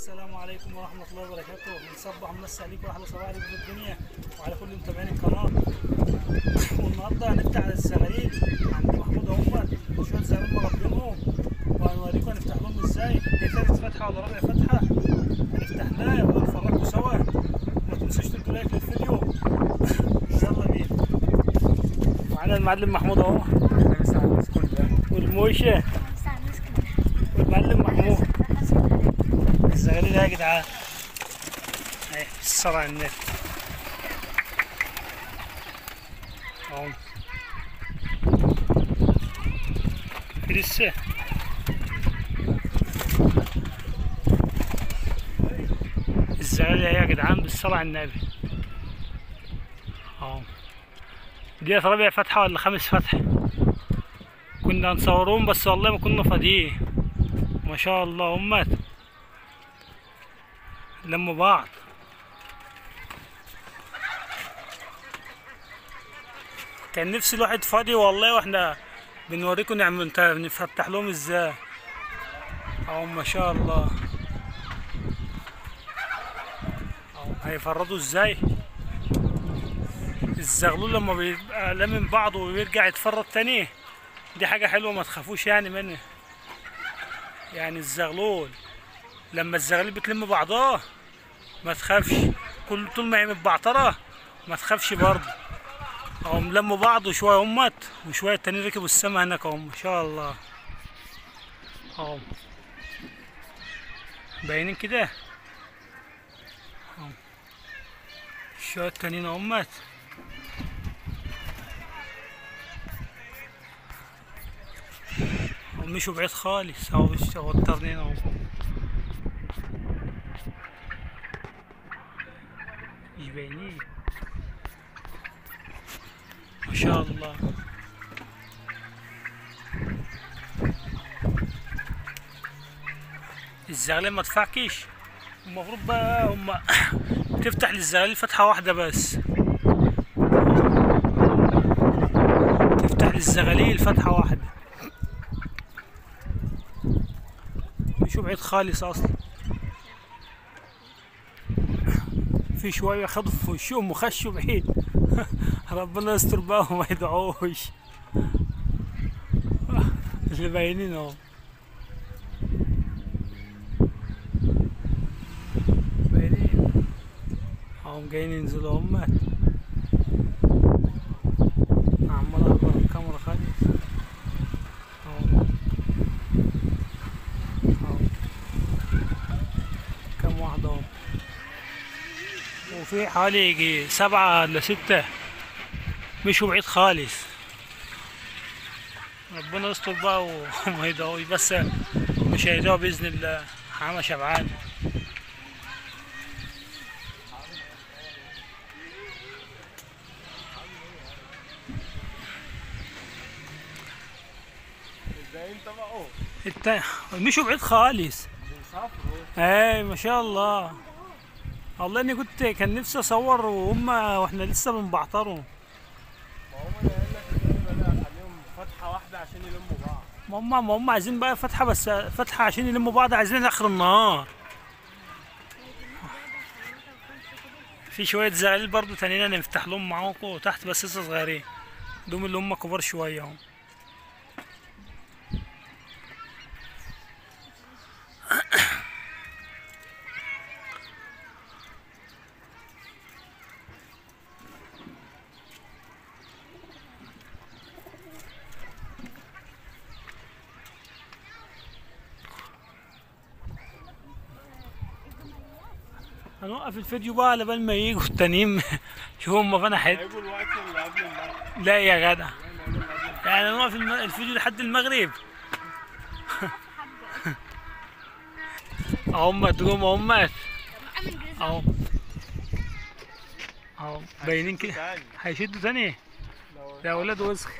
السلام عليكم ورحمة الله وبركاته بنصبح ونمسي عليكم وأحلى صباح عليكم في الدنيا وعلى كل متابعين القناة والنهاردة هنفتح على الزغاليل عند محمود عمر وشوية زغاليل مربينهم وهنوريكم هنفتح لهم ازاي دي تالت فتحة ولا رابع فتحة هنفتحناه ونفرجكم سوا وما تنسوش تدوا لايك للفيديو يلا بينا معانا المعلم محمود اهو والموشة والمعلم محمود الزغاليل يا جدعان اهي الصلاة على النبي اهو في لسه الزغاليل يا جدعان بالصلاة على النبي اهو دي رابع فتحة ولا خامس فتحة كنا نصورهم بس والله ما كنا فاضيين ما شاء الله امت لموا بعض كان نفسي الواحد فاضي والله واحنا بنوريكم نعمل نت- نفتح لهم ازاي اهو ما شاء الله اهو هيفرطوا ازاي الزغلول لما بيبقى لامم بعضه وبيرجع يتفرط تاني دي حاجة حلوة ما تخافوش يعني منه يعني الزغلول لما الزغاليل بتلم بعضها ما تخافش كل طول ما هي متبعترة ما تخافش برضه اهو ملموا بعض وشوية همت وشوية التانيين ركبوا السما هناك اهو ما شاء الله اهو باينين كده اهو شوية التانيين همت مشوا بعيد خالص اهو اهو الترنين اهو مش باينين ما شاء الله الزغلول ما تفعكش المفروض بقى هم تفتح للزغاليل فتحة واحدة بس تفتح للزغاليل فتحة واحدة مشوا بعيد خالص اصلا في شوية خدوا في وشهم وخشوا بعيد ربنا يستر بقى وما يدعوش اللي باينين اهو باينين اهم جايين ينزلوا هم عمال اكبر الكاميرا خالص اهو اهو كم واحدة اهو وفي حوالي يجي سبعة ولا ستة مشوا بعيد خالص ربنا يستر بقى وما يدعوش بس مش هيدعوا بإذن الله حما شبعان ازاي انت بقى التا... مشوا بعيد خالص بيسافروا اي ما شاء الله والله اني كنت كان نفسي اصور وهم واحنا لسه بنبعترهم ما هم انا قال لك ازاي بدأ عليهم فتحة واحدة عشان يلموا بعض ما هم ما هم عايزين بقى فتحه بس فتحه عشان يلموا بعض عايزين اخر النهار في شويه زغاليل برضو تانيين نفتح لهم معاكم تحت بس لسه صغيرين دوم اللي هم كبار شويه هم هنوقف الفيديو بقى على بال ما يجوا التانيين شوفوا هم فين حته هيجوا الوقت اللي قبل المغرب لا يا جدع يعني نوقف الم- الفيديو لحد المغرب هم تقوم هم اهو اهو باينين كده تاني هيشدوا تاني لو ده اولاد وسخ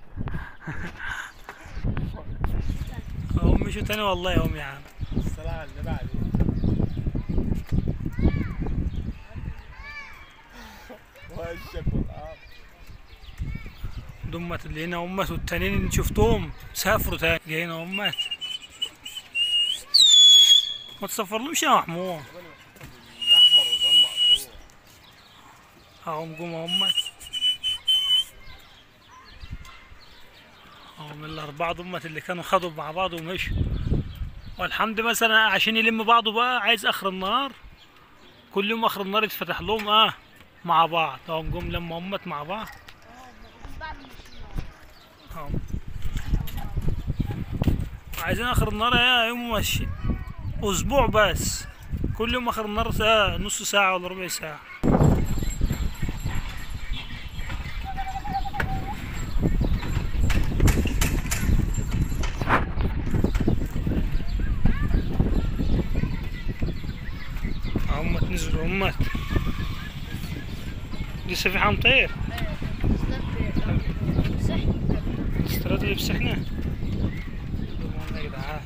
هم مشوا تاني والله هم يا عم الصلاة على النبي عليه وشك والارض دمت اللي هنا امت والتانيين اللي شفتهم سافروا تاني جايين امت ما تصفرلوش يا محمود الاحمر وظل مقطوع اهم قوم امك هم الاربعه ضمت اللي كانوا خدوا مع بعض ومشوا والحمد مثلا عشان يلم بعضه بقى عايز اخر النهار كل يوم اخر النهار يتفتح لهم اه مع بعض هم قوم لما امت مع بعض هم. عايزين اخر النهار يا يوم ماشي اسبوع بس كل يوم اخر النهار ساعة نص ساعة ولا ربع ساعة هم نزلوا هم لسه في حمطير الاستراد اللي بسحنا يا جدعان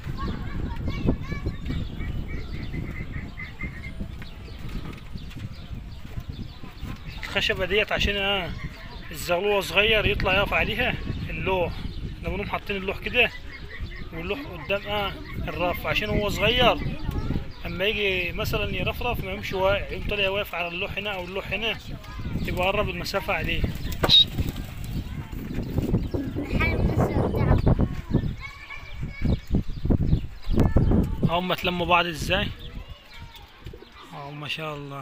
الخشبة ديت عشان اه الزغلوة صغير يطلع يقف عليها اللوح لما نقوم حاطين اللوح كده واللوح قدام اه الرف عشان هو صغير اما يجي مثلا يرفرف ما يمشي واقع يقوم طالع واقف على اللوح هنا او اللوح هنا يبقى قرب المسافة عليه هم تلموا بعض ازاي اه ما شاء الله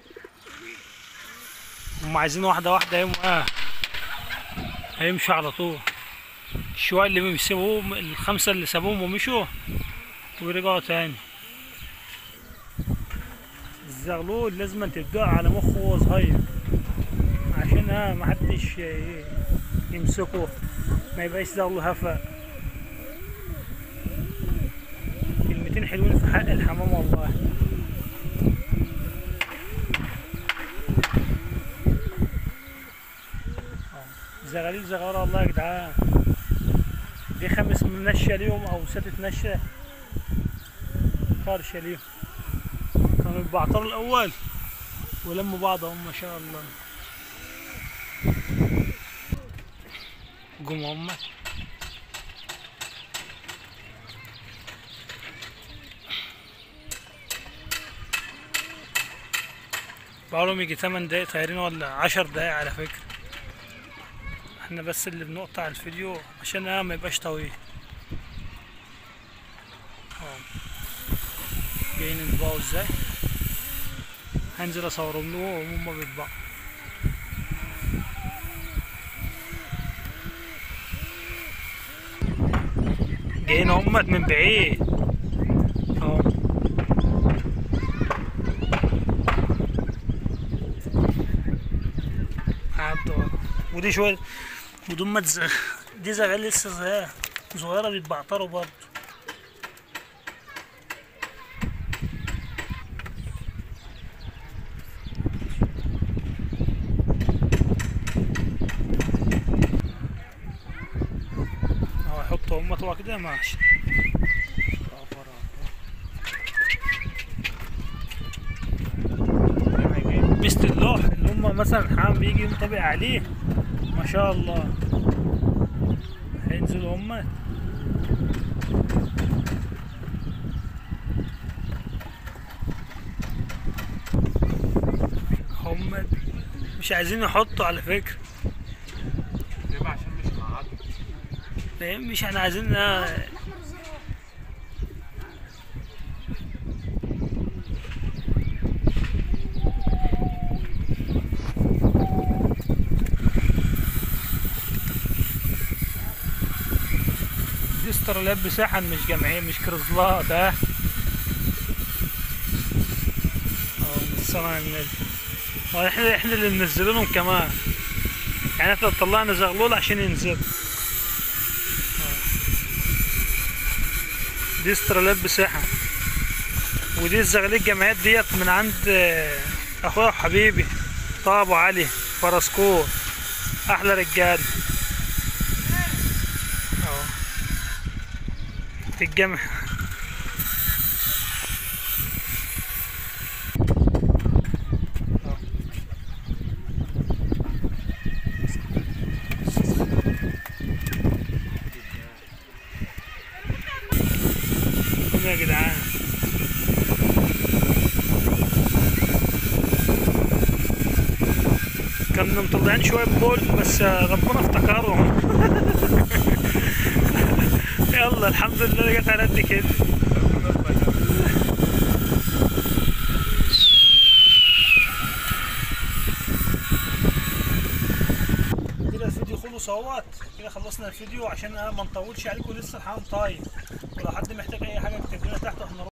هم عايزين واحدة واحدة يوم اه هيمشوا على طول الشوية اللي بيسيبوهم الخمسة اللي سابوهم ومشوا ورجعوا تاني الزغلول لازم تبدأ على مخه وهو صغير عشان ها محدش ي- يمسكه ما يبقاش زغلول هفا كلمتين حلوين في حق الحمام والله آه. زغاليل زغارة والله يا جدعان دي خمس منشة ليهم أو ستة نشة فرشة ليهم كانوا البعطر الأول ولموا بعضهم ما شاء الله قوم أمك بقالهم يجي 8 دقايق طايرين ولا 10 دقايق على فكرة احنا بس اللي بنقطع الفيديو عشان اه ما يبقاش طويل اه جايين يطبعوا ازاي هنزل اصورهم له وهم بيطبعوا جايين همت من بعيد اهو عدوا ودي شوية ودول ما تز... دي زغال لسه صغيرة صغيرة بيتبعتروا برضه اهو يحطوا هم طبعا كده ماشي ميزة اللوح اللي هم مثلا الحمام بيجي ينطبق عليه ما شاء الله هينزلوا هم هم مش عايزين يحطوا على فكرة يبقى عشان مش معاد فاهم مش احنا عايزين آه، دي استراليات بساحن مش جمعية مش كرزلات ها اه صنع النبي واحنا احنا اللي منزلينهم كمان يعني احنا طلعنا زغلول عشان ينزل دي استرالات بساحة ودي الزغالية الجمعيات ديت من عند آه، اخويا وحبيبي طه ابو علي فرسكور احلى رجال اهو في الجمع قوم يا جدعان كنا مطلعين شويه بول بس آه، ربنا افتكرهم يلا الحمد لله لقيت على قد كده كده الفيديو خلص اهوت كده خلصنا الفيديو عشان انا ما نطولش عليكم لسه الحمام طاير ولو حد محتاج اي حاجه اكتب لنا تحت احنا